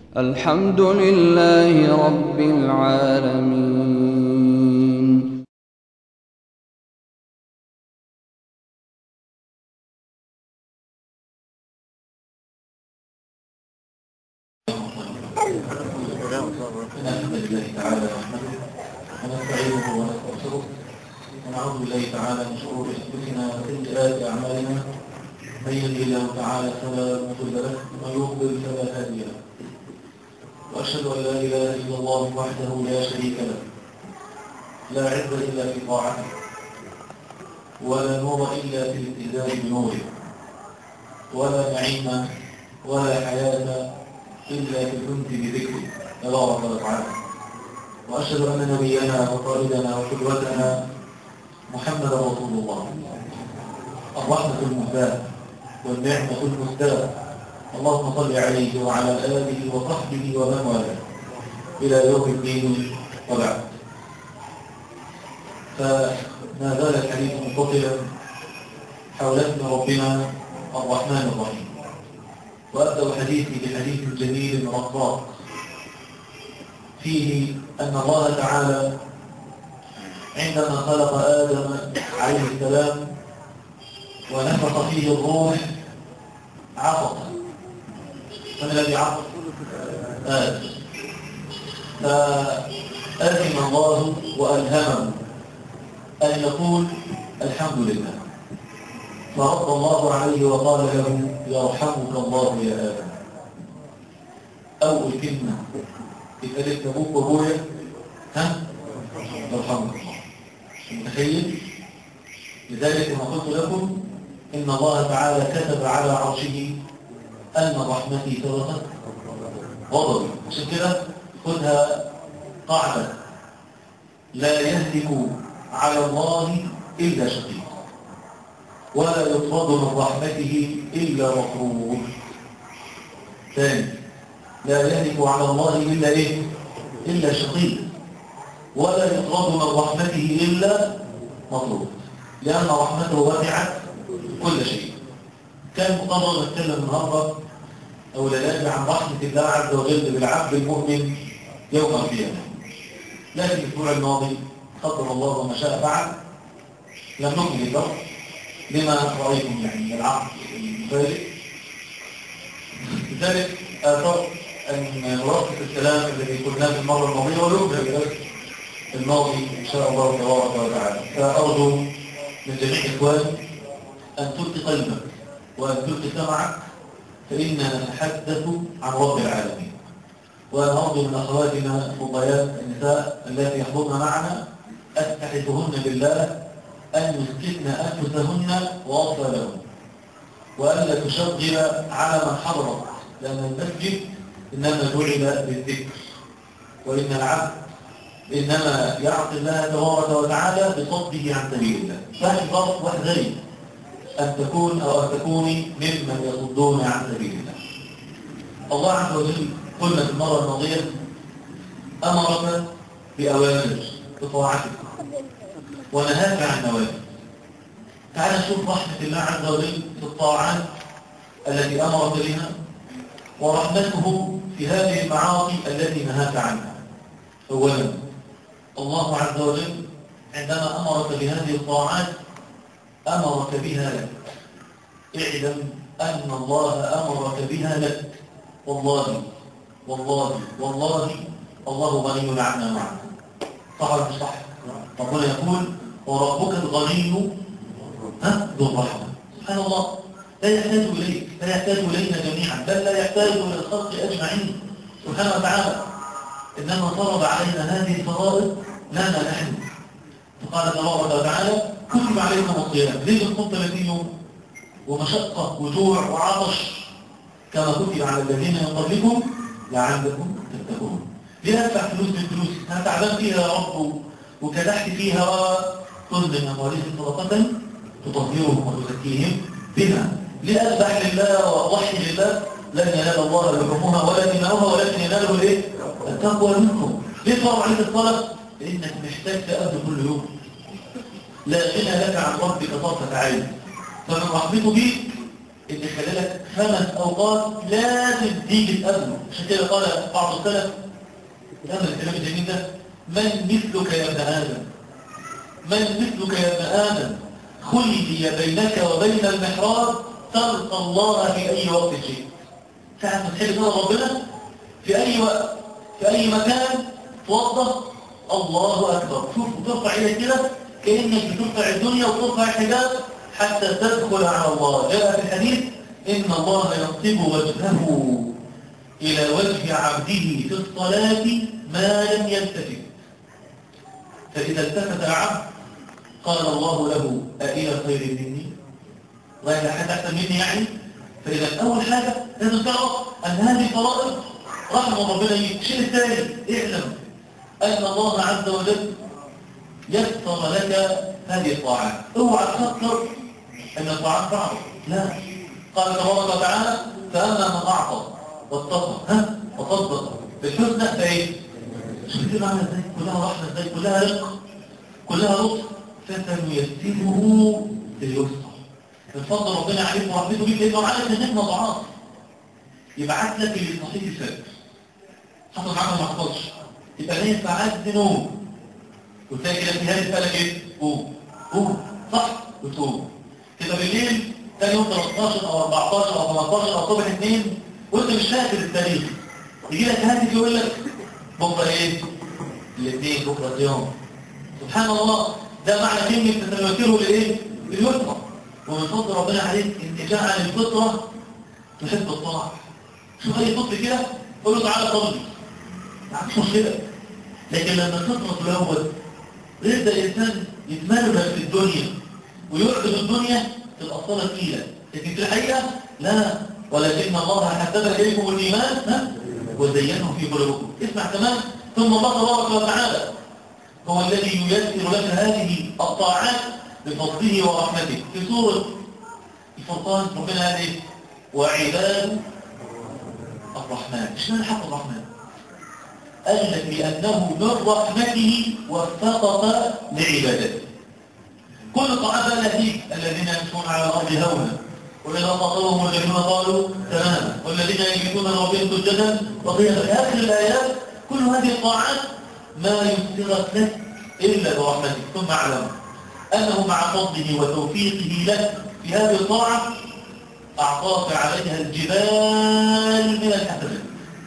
الحمد لله رب العالمين إن الحمد لله تعالى نحمده ونستعينه ونستغفره ونعوذ بالله تعالى من شرور أنفسنا وسيئات أعمالنا من يهده الله تعالى فلا مضل له ومن يضلل فلا هادي له وأشهد أن لا إله إلا الله وحده لا شريك له لا عز إلا في طاعته ولا نور إلا في الالتزام بنوره ولا نعيم ولا حياة إلا في الأنس بذكره تبارك وتعالى وأشهد أن نبينا وقائدنا وقدوتنا محمد رسول الله الرحمة المهداة والنعمة المزداة اللهم صل عليه وعلى آله وصحبه ومن والاه إلى يوم الدين وبعد فما زال الحديث منفصلا حول اسم ربنا الرحمن الرحيم وأبدأ حديثي بحديث جميل رقراق فيه أن الله تعالى عندما خلق آدم عليه السلام ونفخ فيه الروح عطف من الذي عطف؟ آدم فأذن الله وألهمه أن يقول الحمد لله فرد الله عليه وقال له يرحمك الله يا آدم أول كلمة يتقالت أبوك وأبويا ها يرحمك الله متخيل لذلك ما قلت لكم إن الله تعالى كتب على عرشه أن رحمتي سبقت غضبي عشان كده خذها قاعدة لا يهلك على الله إلا شقيق ولا يطرد من رحمته إلا مكروه ثاني لا يهلك على الله إلا إيه إلا شقيق ولا يطرد من رحمته إلا مطلوب لأن رحمته وسعت كل شيء كان مقرر نتكلم النهارده أو لا عن رحمة الله عز وجل بالعبد المؤمن يوم القيامة لكن الأسبوع الماضي قدر الله وما شاء فعل لم نكمل الدرس لما رأيتم يعني من العقل الفارق لذلك آثرت أن نركز الكلام الذي قلناه في المرة الماضية ونكمل الدرس الماضي إن شاء الله تبارك وتعالى فأرجو من جميع إخواني أن تلقي قلبك وأن تلقي سمعك فإننا نتحدث عن رب العالمين وأنا أرجو من أخواتنا الفضيات النساء التي يحضرن معنا أستحثهن بالله أن يسكتن أنفسهن وأطفالهن وألا تشغل على من حضر لأن المسجد إنما جعل للذكر وإن العبد إنما يعطي الله تبارك وتعالى بصده عن سبيل الله فاحذر واحذري أن تكون أو أن تكوني ممن يصدون عن سبيل الله الله عز وجل قلنا في المرة الماضية أمرك بأوامر بطاعتك ونهاك عن نواهي تعال نشوف رحمة الله عز وجل في الطاعات التي أمرك بها ورحمته في هذه المعاصي التي نهاك عنها أولا الله عز وجل عندما أمرك بهذه الطاعات أمرك بها لك اعلم أن الله أمرك بها لك والله والله والله الله غني عنا معنا صح ولا مش صح ربنا يقول وربك الغني ها ذو الرحمة سبحان الله لا يحتاج إليك لا يحتاج إلينا جميعا بل لا يحتاج إلى الخلق أجمعين سبحانه وتعالى إنما فرض علينا هذه الفرائض لنا نحن فقال تبارك وتعالى كتب عليكم الصيام ليه الخطة 30 يوم ومشقة وجوع وعطش كما كتب على الذين من قبلكم لعلكم تتقون ليه ادفع فلوس بالفلوس انا تعبان فيها يا رب وكدحت فيها خذ من اموالهم صدقة تطهرهم وتزكيهم بها ليه اذبح لله واضحي لله لن ينال الله لحومها ولا دماؤها ولكن يناله الايه؟ التقوى منكم ليه فرض عليك الصلاه؟ لانك محتاج تأذي كل يوم لا غنى لك عن ربك طرفة عين فمن رحمته بيك اللي خلالك خمس أوقات لازم تيجي تقابله عشان كده قال بعض السلف هذا الكلام الجميل ده من مثلك يا ابن آدم من مثلك يا ابن آدم خلي بينك وبين المحراب تلقى الله في أي وقت شيء ساعة ما تحب تلقى ربنا في أي وقت في أي مكان توضى الله أكبر شوف وترفع إيدك كده كأنك بترفع الدنيا وترفع الحجاب حتى تدخل على الله جاء في الحديث إن الله ينصب وجهه إلى وجه عبده في الصلاة ما لم يلتفت فإذا التفت العبد قال الله له أإلى خير مني الله إلى حد أحسن مني يعني فإذا أول حاجة لازم تعرف أن هذه فرائض رحمة ربنا ليك الشيء الثاني اعلم أن الله عز وجل يسر لك هذه الطاعات اوعى تفكر أن الطاعات صعبة لا قال تبارك وتعالى فأما من أعطى واتقى ها وصدق بالحسنى فإيه؟ شوف دي معنى ازاي كلها رحمة ازاي كلها رق كلها لطف فسنيسره لليسر من فضل ربنا عليك ورحمته بيك لأنه عارف إنك ضعاف يبعت لك اللي تصحيح الفجر حصل معاك ما حصلش يبقى نايم ساعات نوم وتلاقي كده في هذه الفلك ايه؟ قوم قوم صح وتقوم تبقى بالليل تاني يوم 13 او 14 او 15 او صبح اثنين وانت مش فاكر التاريخ يجي لك هاتف يقول لك بكره ايه؟ الاثنين بكره يوم سبحان الله ده معنى كلمه تتمثله لايه؟ لليسرى ومن فضل ربنا عليك ان جعل الفطره تحب الطاعه شوف اي طفل كده قول له تعالى صلي ما عنديش مشكله لكن لما تطرق الاول يبدا الانسان يتمرمر في الدنيا ويعبد الدنيا تبقى الصلاه تقيله لكن في الحقيقه لا ولكن الله حبب اليكم الايمان ها وزينه في قلوبكم اسمع كمان ثم الله تبارك وتعالى هو الذي ييسر لك هذه الطاعات بفضله ورحمته في سوره الفرقان ربنا قال ايه وعباد الرحمن ايش معنى حق الرحمن قال لك لأنه من رحمته وفقط لعبادته كل طاعات التي الذين يمشون على الأرض هونا وإذا خاطبهم الذين قالوا تماما والذين يجدون ربهم سجدا وقياما في آخر الآيات كل هذه الطاعات ما يسرت لك إلا برحمته ثم اعلم أنه مع فضله وتوفيقه لك في هذه الطاعة أعطاك عليها الجبال من الحسنات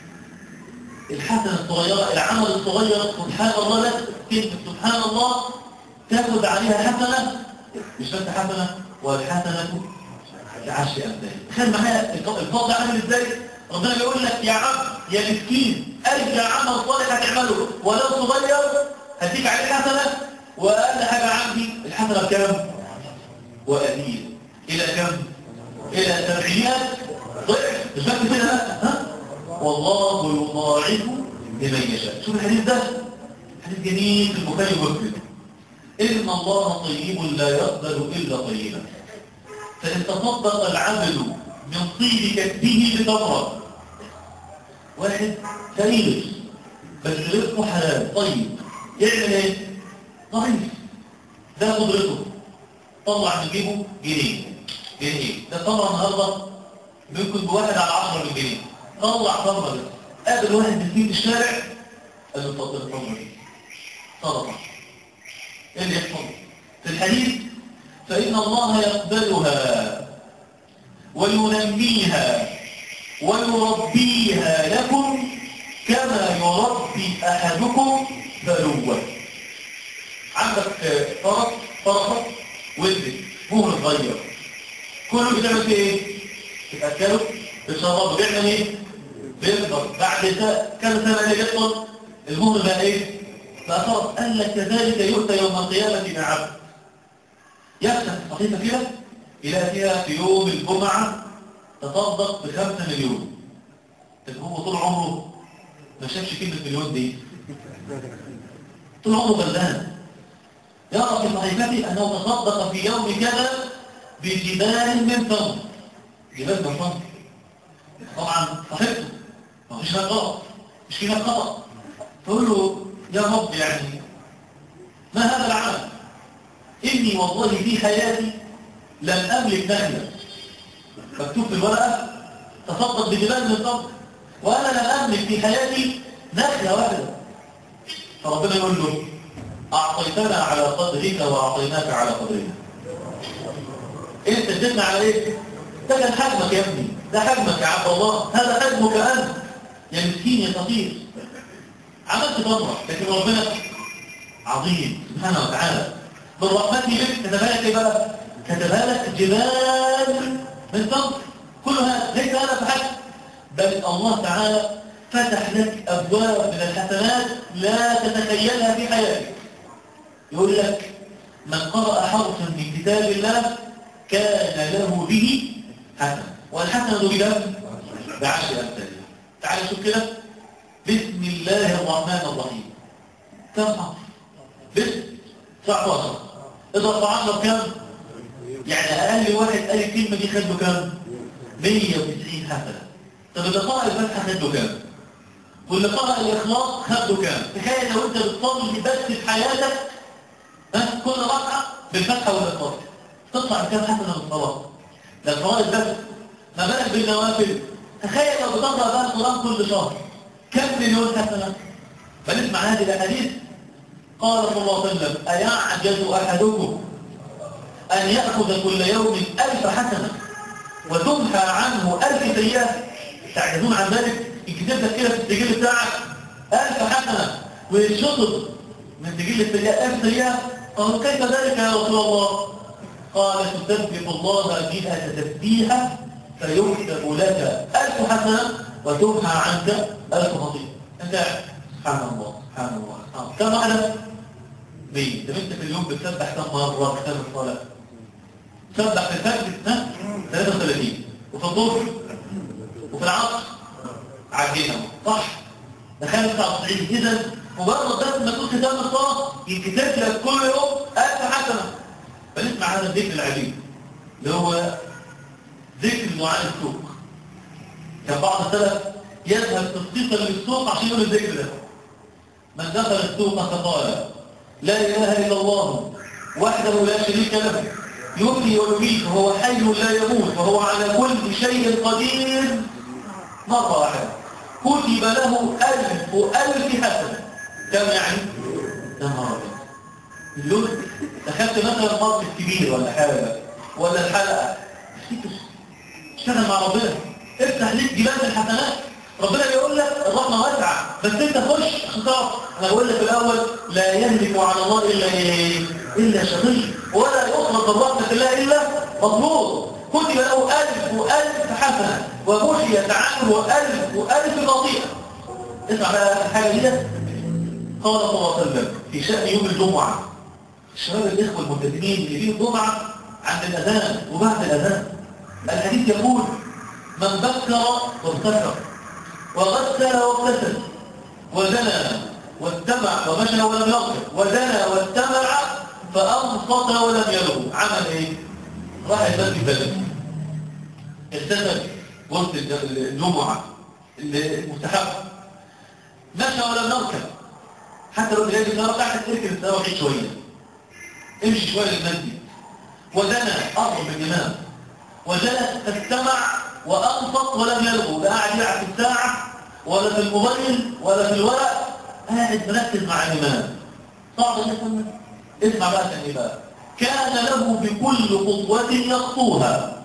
الحسنة الصغيرة العمل الصغير سبحان الله لك كلمة سبحان الله تاخد عليها حسنة مش بس حسنة والحسنة بعشر أمثال تخيل معايا الفضل عامل ازاي ربنا بيقول لك يا عبد يا مسكين أي عمل صالح هتعمله ولو صغير هديك عليه حسنة وأقل حاجة عندي الحسنة بكام؟ وأديل إلى كم؟ إلى سبعينات ضعف مش بس كده ها؟ والله يضاعف لمن يشاء شوف الحديث ده حديث جميل في البخاري ومسلم إن الله طيب لا يقبل إلا طيبا فإن تصدق العبد من طيب كتبه بتمرة واحد فقير بس رزقه حلال طيب يعمل ايه؟ ضعيف ده قدرته طلع من جيبه جنيه جنيه ده طلع النهارده ممكن بواحد على عشرة من جنيه طلع ثمرة قابل واحد مسكين في الشارع قال له اتفضل الثمرة دي صدقة ايه اللي يحصل؟ في الحديث فإن الله يقبلها وينميها ويربيها لكم كما يربي أحدكم فلوة عندك فرس فرسك ولدك مهر صغير كله بتعمل فيه ايه؟ تتأكلوا بشربه بيعمل ايه؟ بيكبر بعد كم سنة اللي يطول المهر بقى ايه؟ بقى فرس قال لك كذلك يؤتى يوم القيامة مع عبد يفتح الصحيفة كده يلاقي فيها في يوم الجمعة تصدق بخمسة مليون طب هو طول عمره ما شافش كلمة مليون دي طول عمره غلبان يرى في صحيفته أنه تصدق في يوم كذا بجبال من ثمر جبال من ثمر طبعا صاحبته ما فيش هناك غلط مش في هناك خطأ تقول له يا رب يعني ما هذا العمل إني والله في حياتي لم أملك نهلا مكتوب في الورقة تصدق بجبال من تمر وأنا لم أملك في حياتي نخلة واحدة فربنا يقول له أعطيتنا على قدرك وأعطيناك على قدرنا انت اديتنا على ايه ده كان حجمك يا ابني ده حجمك يا عبد الله هذا حجمك انت يا مسكين يا فقير عملت تمره لكن ربنا عظيم سبحانه وتعالى من رحمته بك كتبها لك ايه بقى كتبها لك جبال من تمر كل هذا ليس هذا فحسب بل الله تعالى فتح لك ابواب من الحسنات لا تتخيلها في حياتك يقول لك من قرأ حرفا من كتاب الله كان له به حسنة والحسنة بكم؟ بعشر أمثالها تعال شوف كده بسم الله الرحمن الرحيم كم حرف؟ بسم 19 اضرب في 10 كم؟ يعني أقل واحد قال الكلمة دي خد له كم؟ 190 حسنة طب اللي قرأ الفتحة خد له كم؟ واللي قرأ الإخلاص خد له كم؟ تخيل لو أنت بتصلي بس في حياتك ها كل ركعة بالفتحة والإخلاص تطلع كام حسنة من الصلاة ده الفرائض بس ما بالك بالنوافل تخيل لو بتقرأ بقى القرآن كل شهر كم مليون حسنة بل اسمع هذه الأحاديث قال صلى الله عليه وسلم أيعجز أحدكم أن يأخذ كل يوم ألف حسنة وتمحى عنه ألف سيئة تعجزون عن ذلك الكتاب لك كده في السجل بتاعك ألف حسنة ويتشطب من سجل السيئة ألف سيئة قالوا كيف ذلك يا رسول الله قال تسبح الله مئة تسبيحة فيكتب لك ألف حسنة وتمحى عنك ألف خطيئة أنت سبحان الله سبحان الله سبحان الله كم واحدة؟ مية طب أنت في اليوم بتسبح كم مرة كتاب الصلاة؟ تسبح في الفجر ها؟ 33 وفي الظهر وفي العصر عدينا صح؟ دخلنا 99 إذا مجرد بس ما تقول كتاب الصلاة يتكتب لك كل يوم ألف حسنة فنسمع هذا الذكر العجيب اللي هو ذكر معاني السوق كان بعض السلف يذهب تصديقا للسوق عشان يقول الذكر ده من دخل السوق فقال لا اله الا الله وحده لا شريك له يحيي ويميت وهو حي لا يموت وهو على كل شيء قدير مرة واحدة كتب له ألف ألف حسنة كم يعني؟ يا نهار أبيض اللون دخلت مثلا المرض الكبير ولا حاجة ولا الحلقة اشتغل مع ربنا افتح ليك جبال الحسنات ربنا بيقول لك الرحمة واسعة بس انت خش خطاب انا بقول لك الاول لا يملك على الله الا ايه الا شقي ولا يخلق الرحمة الله الا مطلوب كتب له ألف وألف حسنة ومحيت عنه ألف وألف خطيئة اسمع بقى الحاجة دي قال صلى الله عليه وسلم في شأن يوم الجمعة الشباب الإخوة الملتزمين اللي فيه الجمعة عند الأذان وبعد الأذان الحديث يقول من بكر وابتكر وغسل واغتسل وزنى واستمع ومشى ولم يغفر وزنى واستمع فأنصت ولم يلغو عمل ايه؟ راح المسجد بدري اغتسل وسط الجمعة المستحب مشى ولم يركب حتى لو جاي بالسيارة بتاعتك اركب السيارة وحيد شوية امشي شوية للمسجد وزنى أقرب الإمام وجلس استمع وأنصت ولم يلغو لا قاعد يلعب في الساعة ولا في الموبايل ولا في الورق قاعد مركز مع الإمام صعب يا اخوانا اسمع بقى عشان بقى كان له بكل خطوة يخطوها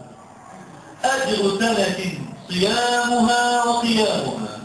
أجر سنة صيامها وقيامها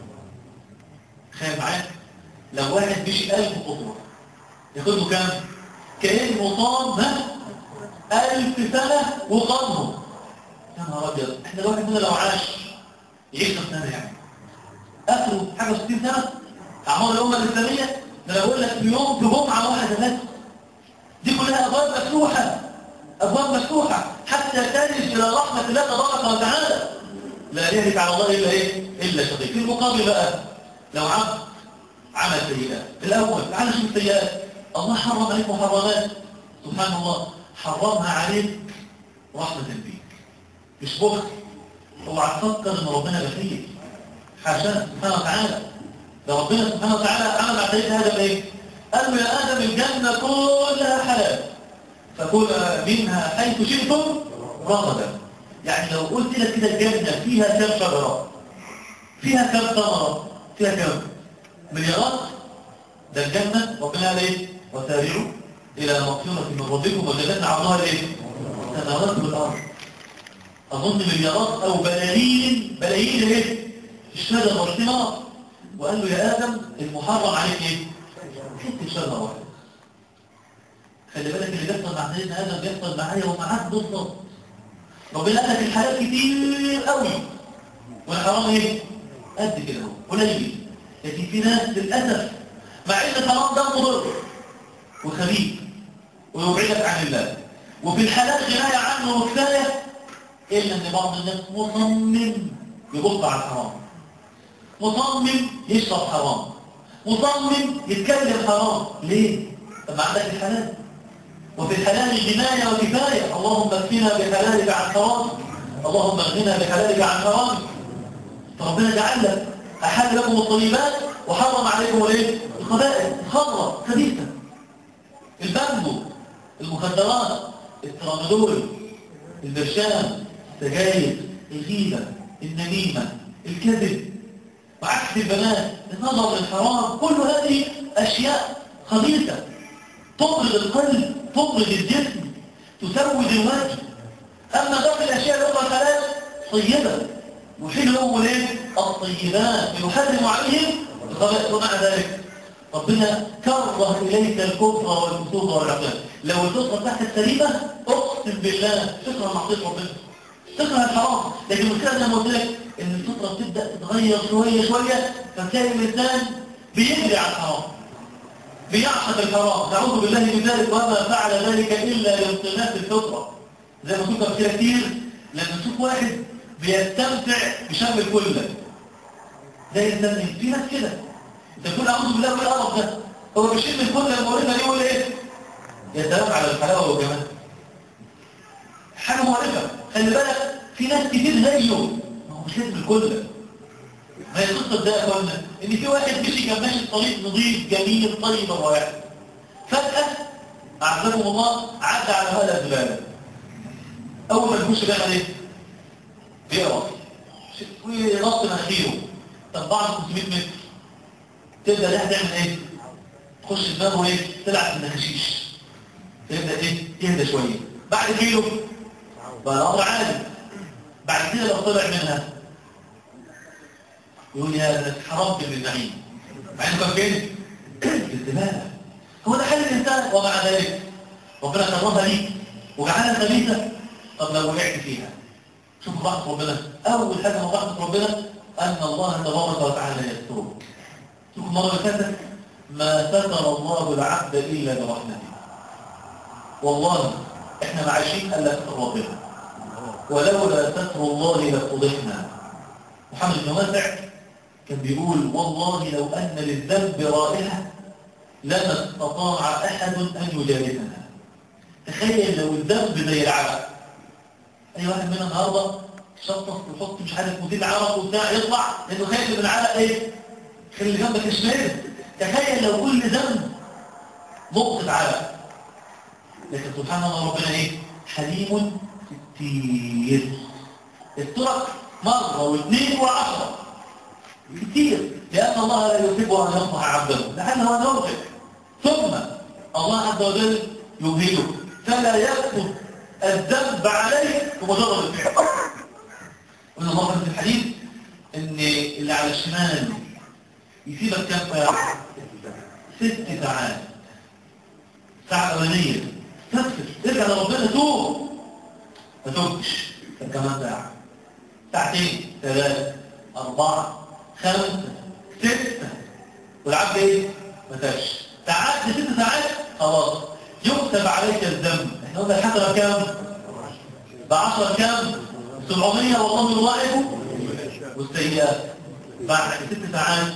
خايف معايا لو واحد مشي ألف خطوة ياخد له كام؟ كأنه صام ها؟ ألف سنة وقامهم يا نهار أبيض احنا الواحد مننا لو عاش يعيش كم سنة يعني آخره حاجة 60 سنة أعمار الأمة الإسلامية ده أنا بقول لك في يوم في جمعة واحدة بس دي كلها أبواب مفتوحة أبواب مفتوحة حتى ترج إلى رحمة الله تبارك وتعالى لا يهلك على الله إلا إيه؟ إلا شقيق في المقابل بقى لو عبد عمل سيئات الأول تعال شوف السيئات الله حرم عليك محرمات سبحان الله حرمها عليك رحمة بيك مش بخل اوعى تفكر ان ربنا بخيل حاشاه سبحانه وتعالى ده ربنا سبحانه وتعالى عمل على سيدنا ادم ايه؟ قال له يا ادم الجنه كلها حلال فكل منها حيث شئتم رغدا يعني لو قلت لك كده الجنة فيها كم شجرة فيها كم ثمرة فيها كم مليارات ده الجنة ربنا قال ايه وسارعوا إلى مغفرة من ربكم وجنات عرضها ايه السماوات والأرض أظن مليارات أو بلايين بلايين ايه الشجر والثمار وقال له يا آدم المحرم عليك ايه حته شجرة واحدة خلي بالك اللي بيحصل مع سيدنا آدم بيحصل معايا ومعاك بالظبط ربنا قال لك الحلال كتير قوي والحرام ايه قد كده اهو قليل لكن في ناس للاسف مع ان الحرام ده مضر وخبيث ويبعدك عن الله وفي الحلال غنايه عنه وكفايه الا ان بعض الناس مصمم يبص على الحرام مصمم يشرب حرام مصمم يتكلم حرام ليه؟ طب ما عندك الحلال وفي الحلال جناية وكفاية اللهم اكفنا بحلالك عن حرامك اللهم اغننا بحلالك عن حرامك فربنا جعل لك أحل لكم الطيبات وحرم عليكم الايه؟ الخبائث الخمرة خبيثة البنجو المخدرات الترامادول البرشام السجاير الغيبة النميمة الكذب وعكس البنات النظر للحرام كل هذه أشياء خبيثة تبرد القلب تبرد الجسم تسود الوجه أما باقي الأشياء الأخرى الحلال طيبة وحين هو ايه الطيبات يحرم عليهم الخبائث ومع ذلك ربنا كره إليك الكفر والفسوق والعقاب لو الفطرة تحت السليمة أقسم بالله تكره معصية ربنا تكره الحرام لكن المشكلة زي ما قلت لك إن الفطرة بتبدأ تتغير شوية شوية فتلاقي الإنسان بيجري على الحرام بيعشق الحرام نعوذ بالله من ذلك وما فعل ذلك إلا لانطلاق الفطرة زي ما كنت كده كتير لما تشوف واحد بيستمتع بشم الكلة زي الناس في ناس كده انت تقول اعوذ بالله من القرف ده هو بيشم الكلة المقرفة دي يقول ايه يا سلام على الحلاوة والجمال حاجة مقرفة خلي بالك في ناس كتير زيه ما هو مش لازم الكلة ما هي القصة ده يا اخوانا ان في واحد مشي كان ماشي الطريق نظيف جميل طيب رائع فجأة أعزكم الله عدى على هذا الزبالة أول ما يخش بيعمل إيه؟ بيقرا ويرص مناخيره طب بعد 500 متر تبدأ ده تعمل إيه؟ تخش دماغه إيه؟ تلعب في النخاشيش تبدأ إيه؟ تهدى شوية بعد كيلو بقى الأمر عادي بعد كده لو طلع منها يقول يا ده حرمت من النعيم مع انه كان فين؟ في الزباله هو ده حل الانسان ومع ذلك ربنا كرمها ليك وجعلها خبيثه طب لو وقعت فيها شوف رحمه ربنا اول حاجه من رحمه ربنا ان الله تبارك وتعالى يسترك شوف المره اللي فاتت ما ستر الله العبد الا برحمته والله احنا معايشين الا ستر ربنا ولولا ستر الله لفضحنا محمد بن واسع كان بيقول والله لو أن للذنب رائحة لما استطاع أحد أن يجالسنا تخيل لو الذنب زي العرق أي واحد منا النهاردة شطف ويحط مش عارف مزيل عرق وبتاع يطلع لأنه خايف من العرق إيه؟ خلي جنبك الشمال تخيل لو كل ذنب نقطة عرق لكن سبحان الله ربنا إيه؟ حليم كتير الطرق مرة واثنين وعشرة كتير لأن الله لا يحب أن يصنع عبده لأنه نرجع ثم الله عز وجل يمهله فلا يكتب الذنب عليه بمجرد الفعل قلنا الله في الحديث ان اللي على الشمال يسيبك كم ساعة ست ساعات ساعة أولانية تغفر ترجع لربنا توب ما توبش كمان ساعة ساعتين ثلاثة أربعة خمسة ستة والعبد ايه؟ ما تاش تعدي ست ساعات خلاص يكتب عليك الذنب احنا قلنا الحسنة كام؟ بعشرة كام؟ 700 والله يضاعفه والسيئات بعد ست ساعات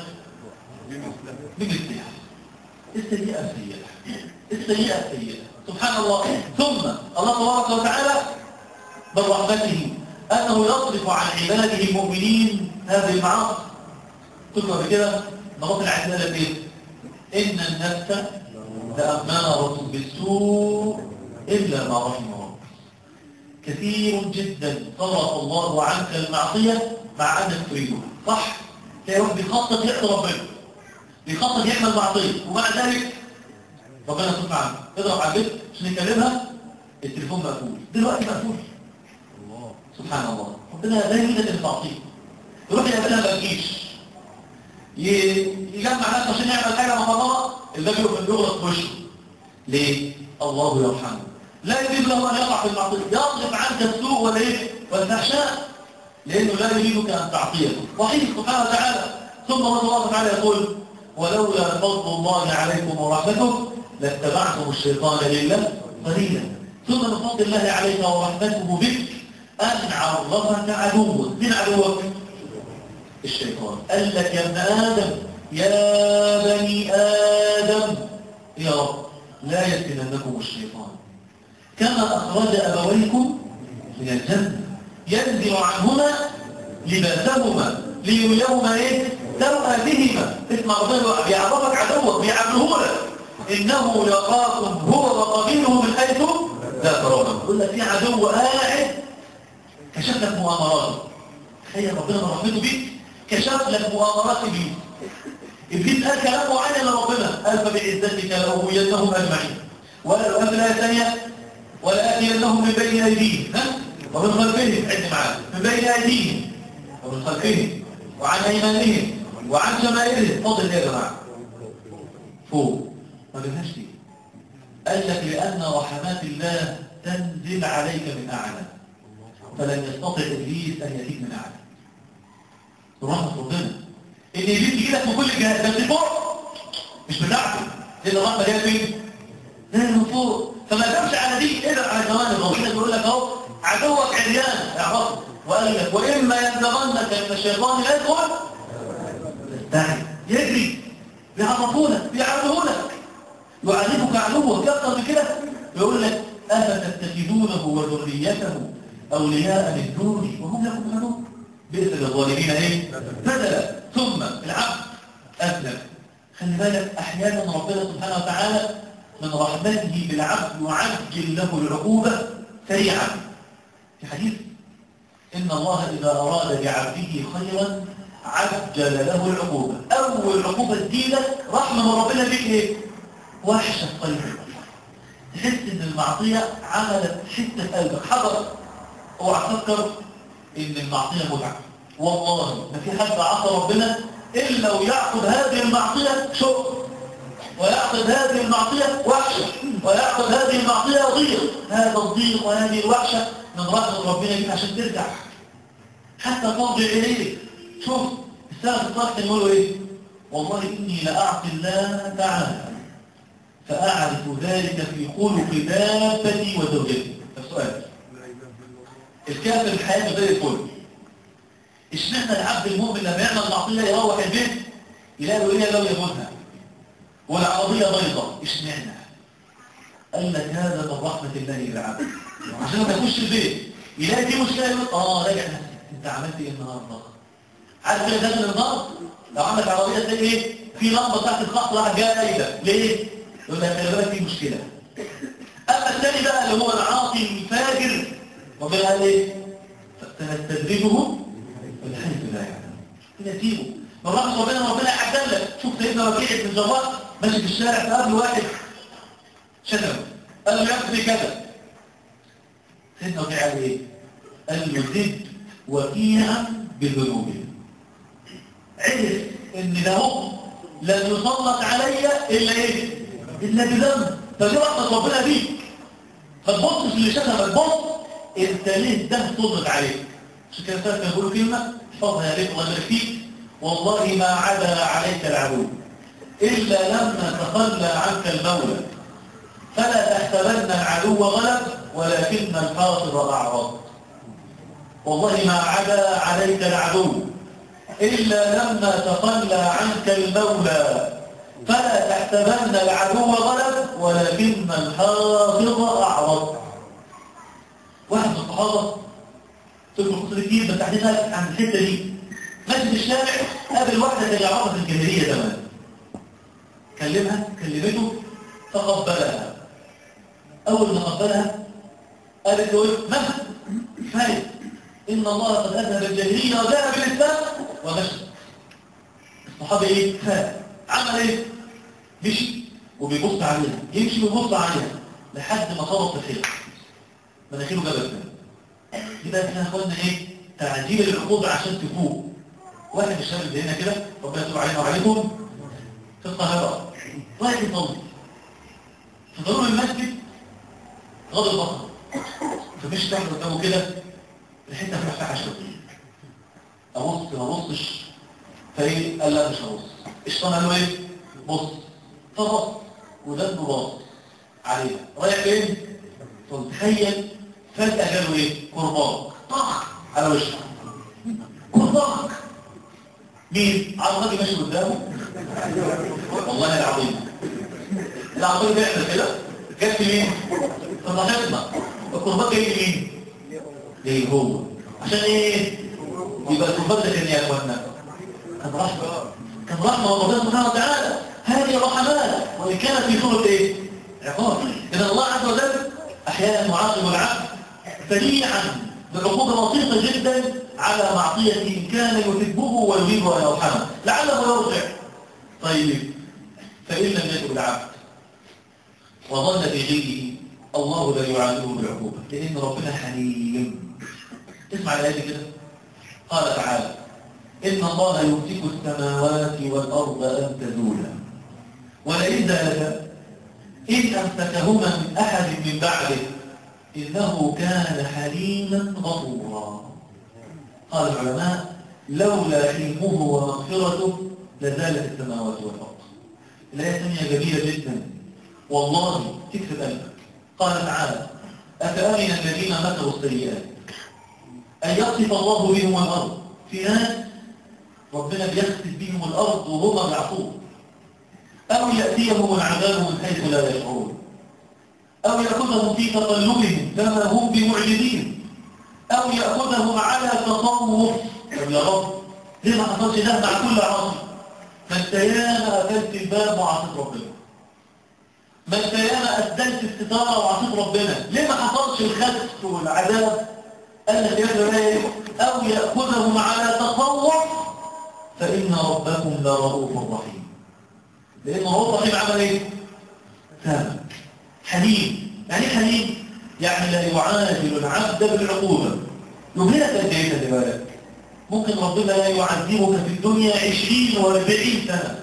بمثلها السيئة السيئة السيئة السيئة سبحان الله ثم الله تبارك وتعالى برحمته أنه يصرف عن عباده المؤمنين هذه المعاصي قلنا بكده نقاط العدالة ايه؟ إن النفس لأمارة بالسوء إلا ما رحم ربك كثير جدا صرف الله عنك المعصية مع أنك تريدها صح؟ تلاقي واحد بيخطط يعصي ربنا بيخطط يعمل معصية ومع ذلك ربنا يصرف عنه اضرب على البيت عشان يكلمها التليفون مقفول دلوقتي مقفول سبحان الله ربنا لا يريدك ان تعصيه يروح يقابلها ما تجيش ي- يجمع نفسه عشان يعمل حاجه محرمه الباب يقف يغلط في وشه ليه؟ الله يرحمه لا يريد له ان يقع في المعصيه يصرف عنك السوء ولا ايه؟ والفحشاء لانه لا يريدك ان تعصيه وحيد سبحانه وتعالى ثم الله تعالى يقول ولولا فضل الله عليكم ورحمته لاتبعتم الشيطان الا قليلا ثم من فضل الله عليك ورحمته بك ان عرفك عدوك من عدوك الشيطان قال لك يا ابن آدم يا بني آدم يا رب لا يفتننكم الشيطان كما أخرج أبويكم من الجنة ينزل عنهما لباسهما ليريهما إيه؟ سوآتهما اسمع ربنا بيعرفك عدوك بيعمله لك إنه يراكم هو وقبيله من حيث لا ترونه يقول لك في عدو قاعد كشف لك مؤامراته تخيل ربنا من رحمته بيك كشف لك مؤامرات ابليس ابليس قال كلام معين لربنا قال فبعزتك لاغوينهم اجمعين ولا ولا في الايه الثانيه ولا اتينهم من بين ايديهم ها ومن خلفهم عد معانا من بين ايديهم ومن خلفهم وعن ايمانهم وعن شمائلهم فضل يا جماعه فوق ما بينهاش دي قال لك لان رحمات الله تنزل عليك من اعلى فلن يستطع ابليس ان ياتيك من اعلى رحمة ربنا ان يجيب تجي لك من كل الجهات بس فوق مش بتاعته لان الرحمة جايه فين؟ جايه من فوق فما دامش على دي اقدر على كمان الرحمة بيقول لك اهو عدوك عريان اعرفه وقال لك واما ينزغنك من الشيطان يدخل تستعي يجري بيعرفونك بيعرفونك يعرفك عدوك اكتر من كده يقول لك افتتخذونه وذريته اولياء من دوني وهم لكم عدو بئس للظالمين ايه بدلا ثم العبد اسلم خلي بالك احيانا ربنا سبحانه وتعالى من رحمته بالعبد يعجل له العقوبه سريعا في حديث ان الله اذا اراد بعبده خيرا عجل له العقوبه اول عقوبه تجيلك رحمه من ربنا بك ايه وحشه في قلبك تحس ان المعصيه عملت حته في قلبك حضرت اوعى تفكر ان المعصيه متعه والله ما في حد عصى ربنا الا ويعقد هذه المعصيه شكر ويعقد هذه المعصيه وحشه ويعقد هذه المعصيه ضيق هذا الضيق وهذه الوحشه من رحمه ربنا بك عشان ترجع حتى ترجع اليه شوف السلف الصالح كان يقولوا ايه والله اني لاعصي الله تعالى فاعرف ذلك في خلق دابتي وزوجتي السؤال الكافر الحياة زي الفل اشمعنى العبد المؤمن لما يعمل معصية يروح البيت يلاقي ايه لو ياخدها والعربية بيضاء اشمعنى قال لك هذا من رحمة الله بالعبد عشان لما يخش البيت يلاقي دي مشكلة يقول اه راجع نفسك انت عملت ايه النهارده عارف كده داخل النار لو عندك عربية تلاقي ايه في لمبة تحت الخط راح جاية ليه يقول لك خلي بالك في مشكلة اما الثاني بقى اللي هو العاصي الفاجر ربنا قال ايه سنستدرجهم من حيث لا يعلمون كده سيبه من رحمة ربنا ربنا يعدل لك شوف سيدنا وكيع بن جراح ماشي في الشارع فقابل واحد شتمه قال له يقضي كذا سيدنا وكيع قال ايه قال له زد وكيعا بذنوبه عرف ان ده لن يسلط علي الا ايه الا بذنب فدي رحمة ربنا بيك فتبصش اللي شتمك بص انت ليه ده تضغط عليك عشان كده سألت كان بيقولوا كلمة احفظها يا ريت الله يبارك فيك والله ما عدا عليك العدو إلا لما تخلى عنك المولى فلا تحسبن العدو غلب ولكن الحاصد أعرض والله ما عدا عليك العدو إلا لما تخلى عنك المولى فلا تحسبن العدو غلب ولكن الحافظ أعرض واحد من الصحابة تذكر قصة كتير بس تحديثها عن الحتة دي ماشي في الشارع قابل واحدة كان يعرفها في الجاهلية زمان كلمها كلمته فقبلها أول ما قبلها قالت له إيه؟ مهما كفاية إن الله قد أذهب الجاهلية وجاء بالإسلام ومشى الصحابة إيه؟ كفاية عمل إيه؟ مشي وبيبص عليها يمشي ويبص عليها لحد ما خلص الخير مناخيره جابت تاني يبقى احنا اخوانا ايه تعجيل العقوبة عشان تفوق واحد من الشباب اللي هنا كده ربنا يتوب علينا وعليكم في القاهرة رايح يصلي في ضرور المسجد غض البصر فمش تحت قدامه كده الحته مفتوحه شويه ابص ما ابصش فايه قال لا مش هبص الشيطان قال له ايه بص فبص وده باص عليها رايح فين تخيل فجاه جاله ايه كرباج طخ على وشه كرباج مين على الراجل ماشي قدامه والله العظيم العظيم بيعمل كده جت مين صاحبنا الكرباج جاي لمين جاي هو عشان ايه يبقى الكرباج ده كان يا اخوانا كان رحمه كان رحمه ربنا سبحانه وتعالى هذه رحمات وان كانت في صوره ايه عقاب اذا الله عز وجل احيانا يعاقب العبد سريعا بعقوبه بسيطه جدا على معصيه ان كان يحبه ويريد ان يرحمه لعله يرجع طيب فان لم يتب العبد وظن في غيره الله لا يعاقبه بالعقوبة لأن ربنا حليم اسمع الآية كده قال تعالى إن الله يمسك السماوات والأرض أن تزولا ولئن زالتا إن أمسكهما من أحد من بعده إنه كان حليما غفورا قال العلماء لولا حلمه ومغفرته لزالت السماوات والأرض الآية الثانية جميلة جدا والله تكتب قلبك قال تعالى أفأمن الذين مكروا السيئات أن يقصف الله بهم الأرض في ناس ربنا بيخسف بهم الأرض وهم يعصون أو يأتيهم العذاب من حيث لا يشعرون أو يأخذهم في تقلبهم كما هم بمعجزين أو يأخذهم على تصوف طب يا رب ليه ما حصلش ده مع كل عاصي ما انت ياما قفلت الباب وعصيت ربنا ما انت ياما أسدلت الستارة وعصيت ربنا ليه ما حصلش الخسف والعذاب قال لك يا ايه أو يأخذهم على تصوف فإن ربكم لرؤوف رحيم لأن رؤوف رحيم عمل ايه؟ سامك حليم يعني ايه حليم؟ يعني لا يعاجل العبد بالعقوبة يمهلك قد ايه خلي بالك ممكن ربنا لا يعذبك في الدنيا عشرين واربعين سنة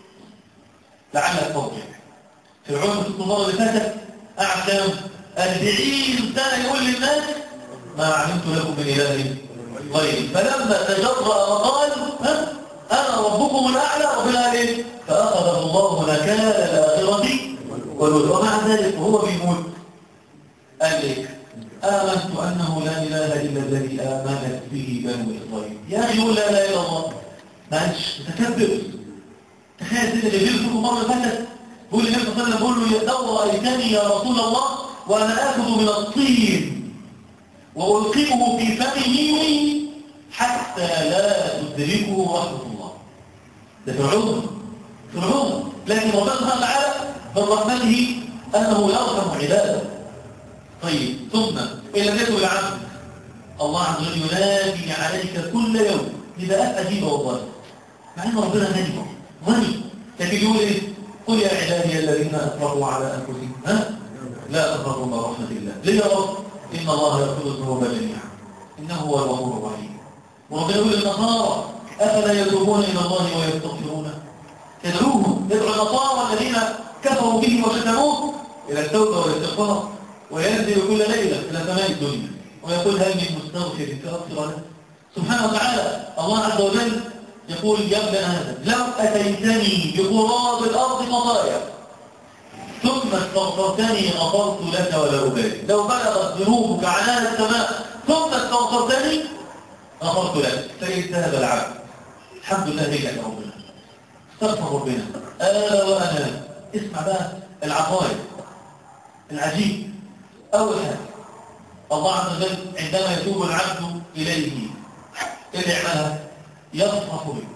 لعلك ترجع فرعون في المرة اللي فاتت قعد كام؟ أربعين سنة يقول للناس ما علمت لكم من إله غيري فلما تجرأ وقال ها أنا ربكم الأعلى ربنا قال إيه؟ فأخذه الله نكال الآخرة والأولى ومع ذلك وهو بيموت قال لك آمنت أنه لا إله إلا الذي آمنت به بنو إسرائيل يا أخي قول لا إله إلا الله معلش متكبر تخيل سيدنا جبريل فيكم مرة فاتت بيقول النبي صلى الله عليه وسلم بيقول له لو رأيتني يا رسول الله وأنا آخذ من الطين وألقمه في فمه حتى لا تدركه رحمة الله ده فرعون فرعون لكن ربنا سبحانه وتعالى من رحمته أنه يرحم عباده طيب ثم إلى ذكر العبد الله عز وجل ينادي عليك كل يوم نداءات عجيبة والله مع أن ربنا غني غني لكن يقول إيه قل يا عبادي الذين أسرفوا على أنفسهم ها لا تقربوا من رحمة الله ليه يا رب إن الله يغفر الذنوب جميعا إنه هو الغفور الرحيم وربنا يقول للنصارى أفلا يتوبون إلى الله ويستغفرونه يدعوهم يدعو النصارى الذين كفروا به وشتموه إلى التوبة والاستغفار وينزل كل ليلة إلى سماء الدنيا ويقول هل من مستغفر فأغفر له سبحانه وتعالى الله عز وجل يقول يا ابن آدم لو أتيتني بقراب الأرض خطايا ثم استغفرتني غفرت لك ولا أبالي لو بلغت ذنوبك عنان السماء ثم استغفرتني غفرت لك فإن ذهب العبد الحمد لله رجع ربنا استغفر ربنا آلا وأنا اسمع بقى العقائد العجيب أول حاجة الله عز وجل عندما يتوب العبد إليه اللي يعملها يفرح بك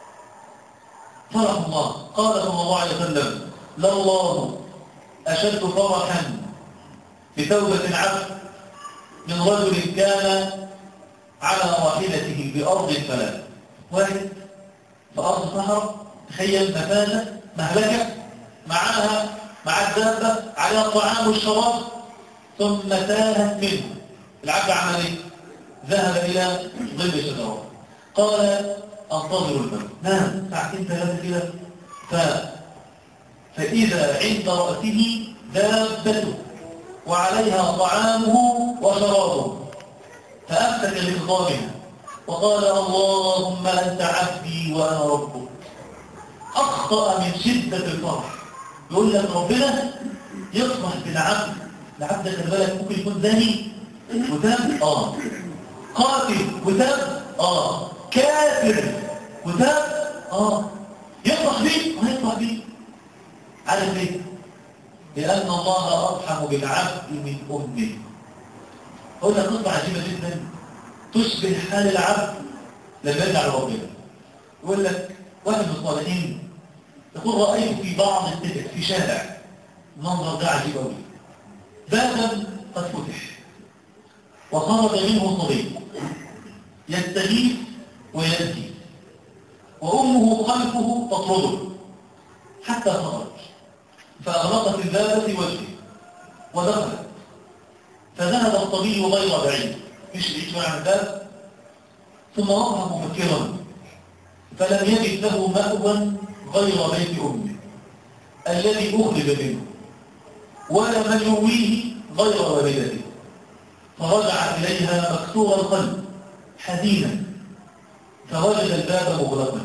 فرح الله قال صلى الله عليه وسلم لله أشد فرحا بتوبة العبد من رجل كان على راحلته بأرض فلاة واحد في أرض صحراء تخيل مفازة مهلكة معاها مع الدابة عليها الطعام والشراب ثم تاهت منه العبد عمل ايه؟ ذهب إلى ظل شجرة قال انتظر الموت نام ساعتين ثلاثة كده ف... فإذا عند رأسه دابته وعليها طعامه وشرابه فأمسك لخطابها وقال اللهم أنت عبدي وأنا ربك أخطأ من شدة الفرح يقول لك ربنا يصلح بالعبد العبد خلي بالك ممكن يكون زاني وتاب اه قاتل وتاب اه كافر وتاب اه يفرح بيه اه يفرح بيه عارف ليه؟ لأن الله أرحم بالعبد من أمه هو ده قصة عجيبة جدا تشبه حال العبد لما يرجع لربنا يقول لك واحد من الصالحين يقول رأيت في بعض التلك في شارع المنظر ده عجيب قوي بابا قد فتح وخرج منه صبي يستغيث ويبكي وأمه خلفه تطرده حتى خرج فأغلقت الباب في وجهه ودخلت فذهب الطبيب غير بعيد مش بعيد عن الباب ثم وقف مفكرا فلم يجد له مأوى غير بيت أمه الذي أخرج منه ولا من يويه غير والدته فرجع إليها مكسور القلب حزينا فوجد الباب مغلقا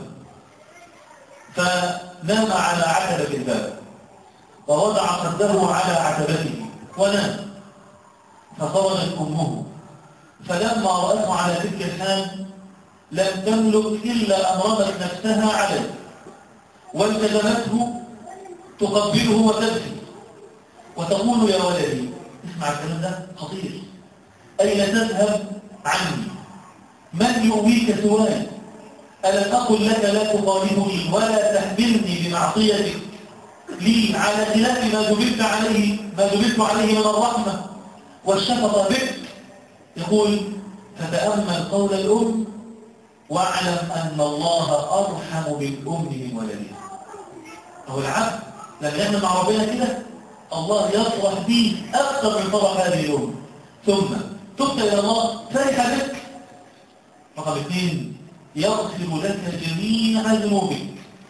فنام على عتبة الباب ووضع خده على عتبته ونام فخرجت أمه فلما رأته على تلك الحال لم تملك إلا أن رمت نفسها عليه والتزمته تقبله وتبكي وتقول يا ولدي اسمع الكلام ده خطير أين تذهب عني من يؤويك سواي ألم أقل لك لا تخالفني ولا تحملني بمعصيتك لي على خلاف ما جبلت عليه ما جبلت عليه من الرحمة والشفقة بك يقول فتأمل قول الأم واعلم أن الله أرحم بالأم من ولدها أهو العبد لما يعمل مع ربنا كده الله يفرح به أكثر من فرح هذه الأم ثم تبت إلى الله فرح بك رقم اثنين يغفر لك جميع ذنوبك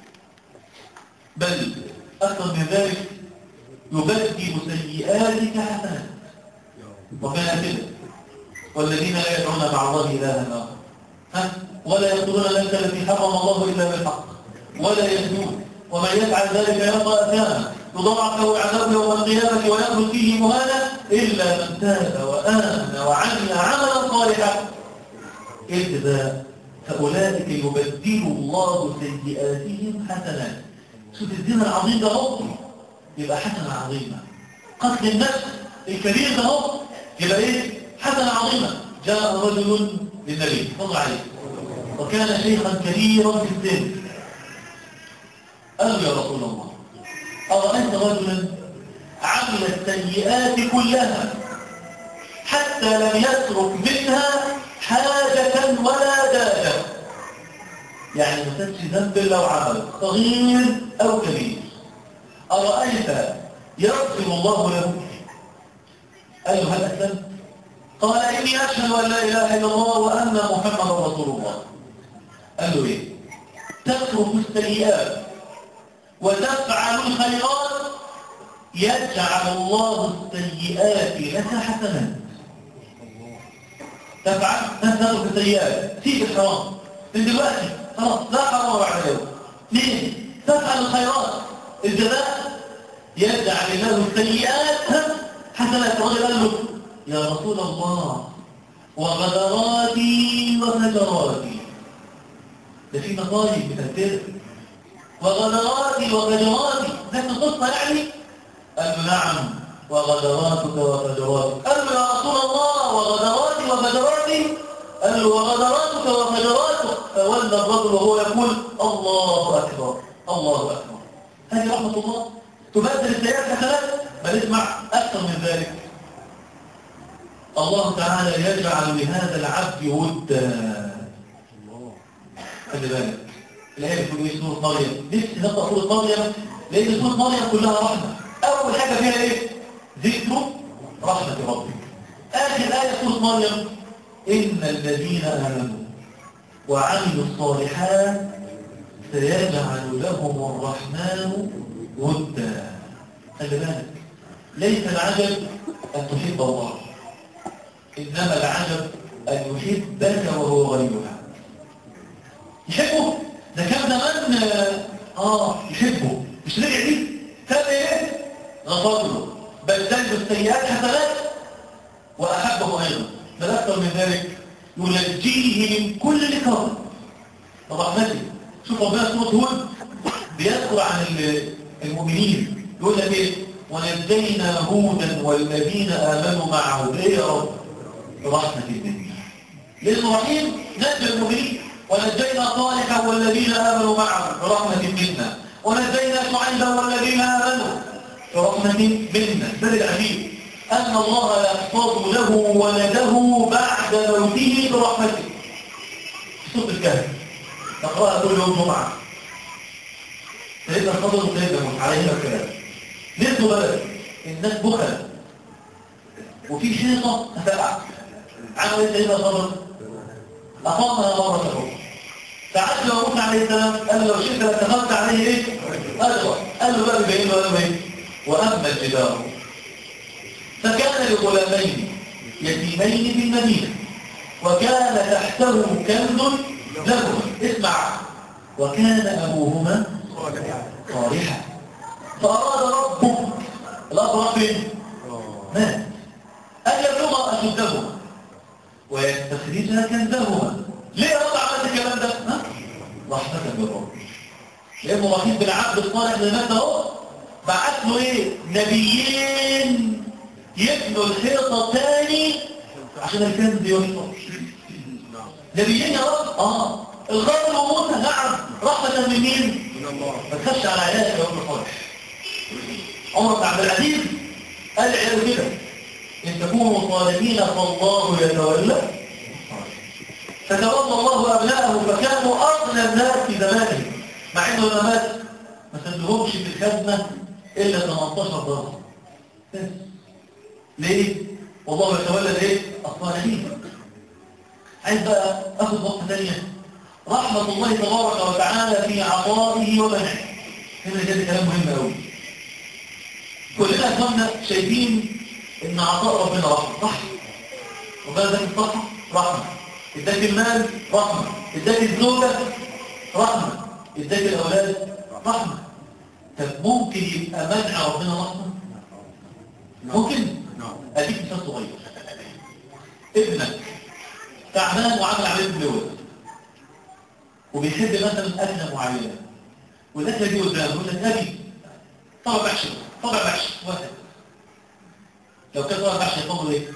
بل أكثر من ذلك يبدل سيئاتك حسنات وكان كده والذين لا يدعون مع الله إلها آخر ها ولا يقتلون النفس التي حرم الله إلا بالحق ولا يزنون ومن يفعل ذلك يلقى أثاما يضاعف له العذاب يوم القيامة ويخلد فيه مهانا إلا من تاب وآمن وعمل عملا صالحا إذا فأولئك يبدل الله سيئاتهم حسنات شوف الدين العظيم ده اهو يبقى حسنة عظيمة قتل النفس الكبير ده اهو يبقى ايه حسنة عظيمة جاء رجل للنبي صلى عليه وكان شيخا كبيرا في السن قال له يا رسول الله أرأيت رجلا عمل السيئات كلها حتى لم يترك منها حاجة ولا داجة يعني ما تدش ذنب لو عمل صغير أو كبير أرأيت يغفر الله له قال له هل أسلمت قال إني أشهد أن لا إله إلا الله وأن محمد رسول الله قال له إيه تترك السيئات وتفعل الخيرات يجعل الله السيئات لك حسنات تفعل تترك السيئات في الحرام من دلوقتي خلاص لا حرام بعد اليوم ليه تفعل الخيرات الجزاء يجعل له السيئات حسنات الرجل قال له يا رسول الله وغدراتي وفجراتي ده في مصايب بتنتهي وغدراتي وفجراتي نفس القصة يعني قال له نعم وغدراتك وفجراتك قال له يا رسول الله وغدراتي وفجراتي قال له وغدراتك وفجراتك فولى الرجل وهو يقول الله أكبر الله أكبر هذه رحمة الله تبدل السيئات حسنات بل اسمع أكثر من ذلك الله تعالى يجعل لهذا العبد ودا خلي بالك الآية بتقول ايه سورة مريم نفسي نقرأ سورة مريم لأن سورة مريم كلها رحمة أول حاجة فيها ايه؟ ذكر رحمة ربك آخر آية سورة مريم إن الذين آمنوا وعملوا الصالحات سيجعل لهم الرحمن ودا خلي بالك ليس العجب أن تحب الله إنما العجب أن يحبك وهو غيرها يحبه ده كان زمان آه يحبه مش رجع دي تاب إيه غفر له بل تجد السيئات حسنات وأحبه أيضا بل أكثر من ذلك ينجيه من كل كرب برحمته شوف ربنا سورة هود بيذكر عن المؤمنين يقول لك ايه ونجينا هودا والذين آمنوا معه ايه يا رب برحمة الله لأنه رحيم نجى المؤمنين ونجينا صالحا والذين آمنوا معه برحمة منا ونجينا شعيبا والذين آمنوا برحمة منا ده العجيب أن الله يحفظ له ولده بعد موته برحمته سورة الكهف تقرأها كل يوم جمعة سيدنا الخضر وسيدنا موسى عليهما الكلام نسوا بلد الناس بخل وفي حيطة تفرع عمل ايه سيدنا الخضر أقامها مرة أخرى ساعات لو موسى عليه السلام قال له لو شئت لاتخذت عليه ايه؟ أجرا قال له بقى بيبين له قال ايه؟ وأما الجدار فكان لغلامين يتيمين في المدينة وكان تحته كنز لهما اسمع وكان أبوهما صالحا فأراد ربك الأب رب مات أن يبلغ أشدهما ويستخرجها كنزهما ليه يا رب عملت الكلام ده؟ ها؟ رحمة بالرب لأنه رحيم بالعبد الصالح اللي مات اهو بعت له ايه؟ نبيين يبنوا الحيطة تاني عشان الكنز يوصل نبيين يا رب اه الغرب وموسى نعم رحمة من مين؟ من الله ما تخش على عيالك يا ابن صالح عمر بن عبد العزيز قال عياله كده ان تكونوا صالحين فالله يتولى فتولى الله ابنائه فكانوا اغنى الناس في زمانه مع انه لما مات ما سدهمش في الخزنه الا 18 درهم بس ليه؟ والله يتولى الايه؟ الصالحين عايز بقى اخذ وقت ثانيه رحمة الله تبارك وتعالى في عطائه ومنعه هنا جد كلام مهم قوي كلنا أفهمنا شايفين ان عطاء ربنا رحمة صح ربنا اداك الصحة رحمة اداك المال رحمة اداك الزوجة رحمة اداك الأولاد رحمة طب ممكن يبقى منع ربنا رحمة ممكن نعم اديك مثال صغير ابنك تعبان وعمل عليه بلوز وبيحب مثلا أكلة معينة والأكلة دي قدامه يقول لك أبي طبع محشي طبع محشي واحد لو كان طبع محشي يطلب ايه؟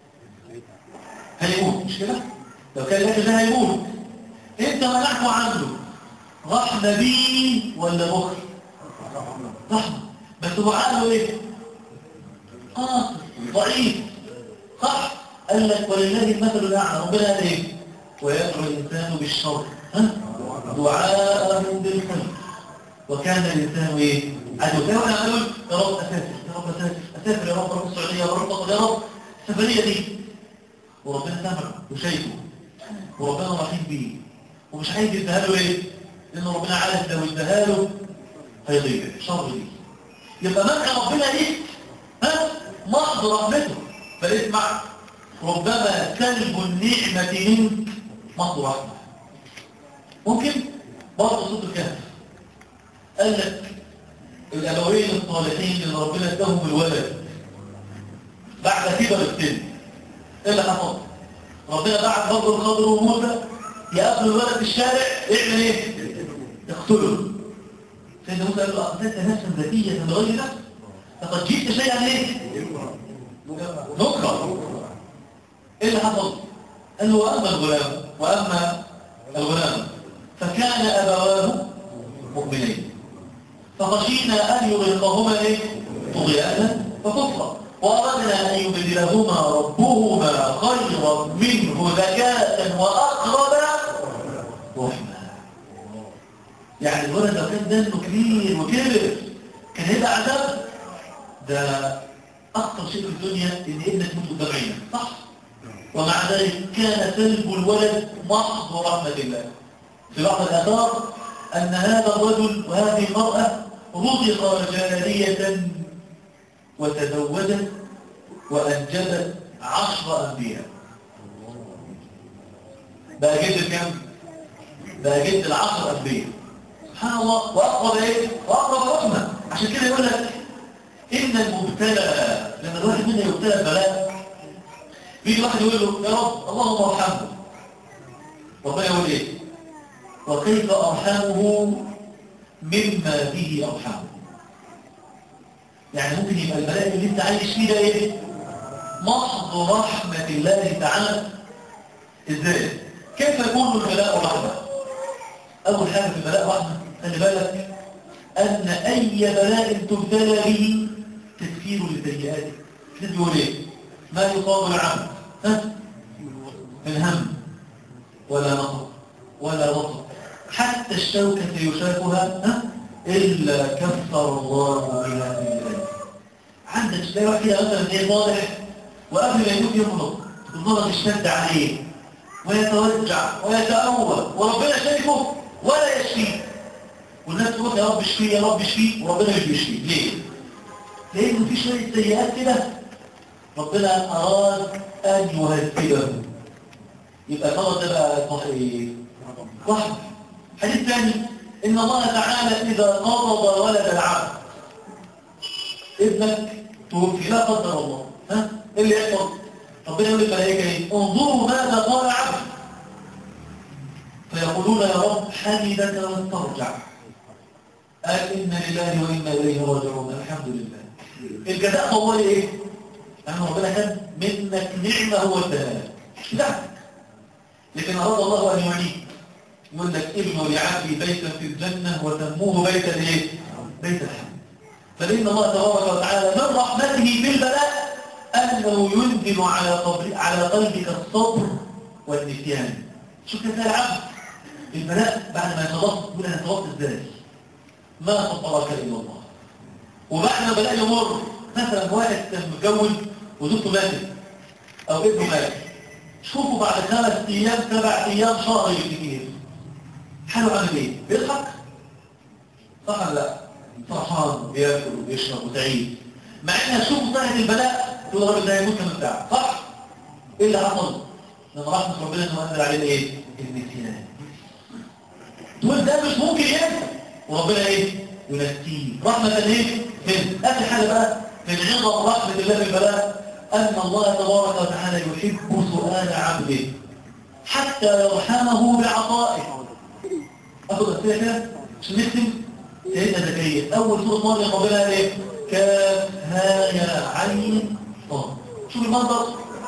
هيموت مش كده؟ لو كان الأكل ده هيموت انت منعته عنه رحمة بيه ولا بخل؟ رحمة بس هو عقله ايه؟ قاصر ضعيف صح؟ قال لك ولله المثل الأعلى ربنا قال ايه؟ ويدعو الإنسان بالشر ها؟ دعاءه بالخير وكان الإنسان ايه؟ عدو كانوا انا اقول يا رب أسافر يا رب أسافر أسافر يا رب أروح السعودية يا رب أطلع يا رب السفرية دي وربنا سمع وشايفه وربنا رحيم بيه ومش عايز يديها له ايه؟ لأن ربنا عارف لو اداها له هيضيع شر ليه يبقى منع ربنا ليك ها؟ محض رحمته فاسمع ربما سلب النعمة منك محض رحمة ممكن برضه صوت الكهف قال لك الأبوين الصالحين اللي ربنا اداهم الولد بعد كبر السن ايه اللي حصل؟ ربنا بعد برضه الخضر وموسى يقابلوا الولد في الشارع يعمل ايه؟ يقتله سيدنا موسى قال له أقتلت نفسا ذكية بغير نفس لقد جئت شيئا ايه؟ نكرة ايه اللي حصل؟ قال له وأما الغلام وأما الغلام فكان أبواه مؤمنين فخشينا أن يغرقهما إيه؟ طغيانا وكفرا وأردنا أن يبدلهما ربهما خيرا منه زكاة وأقرب رحمة يعني الولد لو كان دمه كبير وكبر كان هيبقى عذاب ده أكثر شيء في الدنيا إن ابنك يموت قدام عينك صح؟ ومع ذلك كان سلب الولد محض رحمة الله في بعض الآثار أن هذا الرجل وهذه المرأة رزق جارية وتزوجت وأنجبت عشر أنبياء بقى جد كم؟ بقى جد العشر أنبياء سبحان الله وأقرب إيه؟ وأقرب رحمة عشان كده يقول لك إن المبتلى لما الواحد منا يبتلى ببلاء بيجي واحد يقول له يا رب اللهم ارحمه ربنا يقول ايه وكيف ارحمه مما به ارحمه يعني ممكن يبقى البلاء اللي انت عايش فيه ده ايه محض رحمة الله تعالى ازاي كيف يكون البلاء رحمة اول حاجة في البلاء رحمة خلي بالك ان اي بلاء تبتلى به تكفير لسيئاتك كده بيقول ايه ما يصاب العبد ها؟ من هم ولا نصب ولا نصب حتى الشوكة يشاكها ها؟ إلا كفر الله بها من ذلك عندك تلاقي واحد كده مثلا ايه صالح وقبل ما يموت يمرض الضغط اشتد عليه ويتوجع ويتأول وربنا شايفه ولا يشفيه والناس تقول يا رب اشفيه يا رب اشفيه وربنا مش بيشفيه ليه؟ لأنه في شوية سيئات كده ربنا أراد أن يهذبه يبقى المرض ده بقى صح ايه؟ رحمة حديث ثاني إن الله تعالى إذا قبض ولد العبد ابنك توفي لا قدر الله ها؟ إيه اللي يحصل؟ ربنا يقول للملائكة إيه؟ انظروا ماذا قال عبد فيقولون يا رب حمدك واسترجع قال إن لله وإنا إليه راجعون الحمد لله الجزاء هو إيه؟ أن ربنا كان منك نعمة هو اداها لا لكن أراد الله أن يعيد يقول لك ابنوا لعبدي بيتا في الجنة وسموه بيتا ايه؟ بيت الحمد فلأن الله تبارك وتعالى من رحمته بالبلاء أنه ينزل على قبر على قلبك الصبر والنسيان شوف كيف العبد البلاء بعد ما يتضبط يقول أنا تضبط إزاي؟ ما فطرك إلا الله وبعد ما البلاء يمر مثلا واحد كان متجوز وزوجته ماتت او ابنه مات شوفوا بعد خمس ايام سبع ايام شهر كتير حاله عامل ايه؟ بيضحك؟ صح ولا لا؟ فرحان بياكل وبيشرب وسعيد مع ان هتشوفوا ساعه البلاء تقول الراجل ده هيموت كمان ساعه صح؟ ايه اللي حصل؟ لما رحمه ربنا انه انزل عليه ايه؟ النسيان تقول ده مش ممكن ينسى وربنا ايه؟ ينسيه رحمه ايه؟ من اخر حاجه بقى من عظم رحمة الله في البلاء أن الله تبارك وتعالى يحب سؤال عبده حتى يرحمه بعطائه أخذ أسئلة كده عشان نختم سيدنا زكريا أول سورة مريم ربنا قال إيه؟ كاف ها يا عين صاد شوف المنظر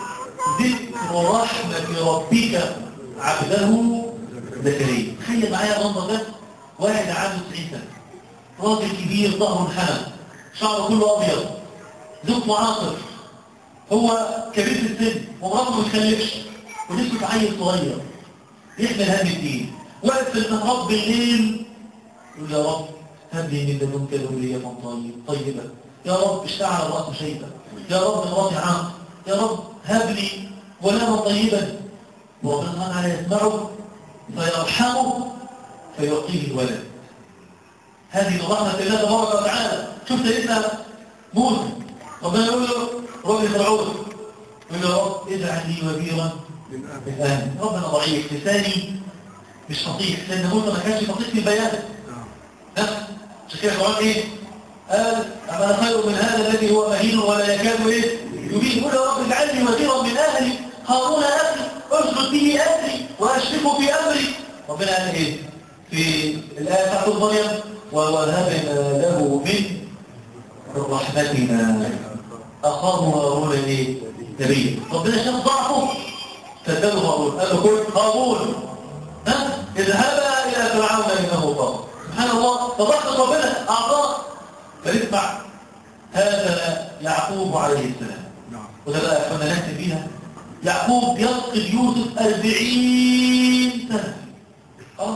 ذكر رحمة ربك عبده زكريا تخيل معايا المنظر ده واحد عنده 90 سنة راجل كبير ظهره انحنى شعره كله أبيض زوجته عاطف هو كبير في السن ومراته ما بتخلفش ولسه عيل صغير يحمل هم الدين واقف في المحراب بالليل يقول يا رب هب لي من لدنك ذرية طيب طيبة يا رب اشتعل الرأس شيبة يا رب مراتي عاق يا رب هب لي ولما طيبا وربنا سبحانه وتعالى يسمعه فيرحمه فيعطيه الولد هذه رحمة الله تبارك وتعالى شوف سيدنا موسى ربنا يقول له رب فرعون يقول له يا رب اجعل لي وزيرا من اهلي ربنا ضعيف لساني مش فصيح لان موسى ما كانش فصيح في البيان ها عشان كده القران ايه قال انا خير من هذا الذي هو مهين ولا يكاد ايه يبين يقول يا رب اجعل لي وزيرا من اهلي هارون اخي اشرك به اهلي واشركه في امري ربنا قال ايه في الايه بتاعت مريم ووهبنا له من رحمتنا أخاه هارون ايه؟ نبي ربنا شاف ضعفه فاداله هارون قال له كل هارون ها اذهبا إلى فرعون إنه طاغى سبحان الله فضحك ربنا أعطاه فنسمع هذا يعقوب عليه السلام نعم وده بقى كنا نكتب فيها يعقوب يفقد يوسف أربعين سنة خلاص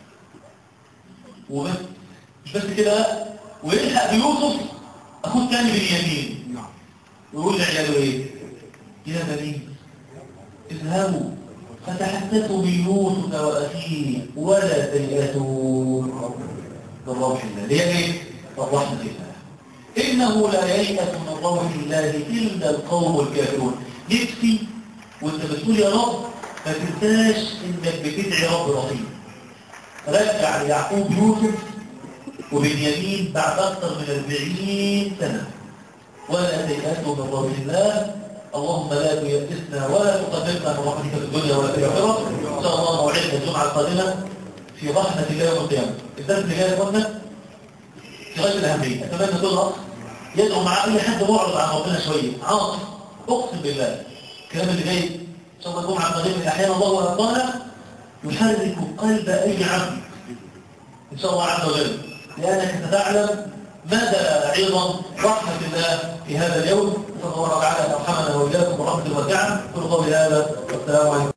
وبس مش بس كده بقى ويلحق بيوسف أخوه الثاني بنيامين نعم ويقول لعياله إيه؟ يا بني اذهبوا فتحدثوا من يوسف وأخيه ولا تيأسوا من روح الله ليه ايه؟ الرحمة الله إنه لا ييأس من روح الله إلا القوم الكافرون نفسي وانت بتقول يا رب ما تنساش انك بتدعي رب رحيم رجع يعقوب يوسف وبنيامين بعد أكثر من 40 سنة ولا تيأسوا من روح الله اللهم لا تيأسنا ولا تقدمنا من رحمتك في الدنيا ولا في الآخرة إن شاء الله موعدنا الجمعة القادمة في رحمة الله يوم القيامة الدرس اللي جاي يا اخوانا في غاية الأهمية أتمنى كل أخ يدعو مع أي حد معرض عن ربنا شوية عاطف أقسم بالله الكلام اللي جاي إن شاء الله الجمعة القادمة أحيانا الله وأبطانا يحرك قلب أي عبد إن شاء الله عز وجل لأنك ستعلم مدى عظم رحمة الله في هذا اليوم نسأل الله تعالى أن يرحمنا وإياكم برحمة واسعة كل قولي هذا والسلام عليكم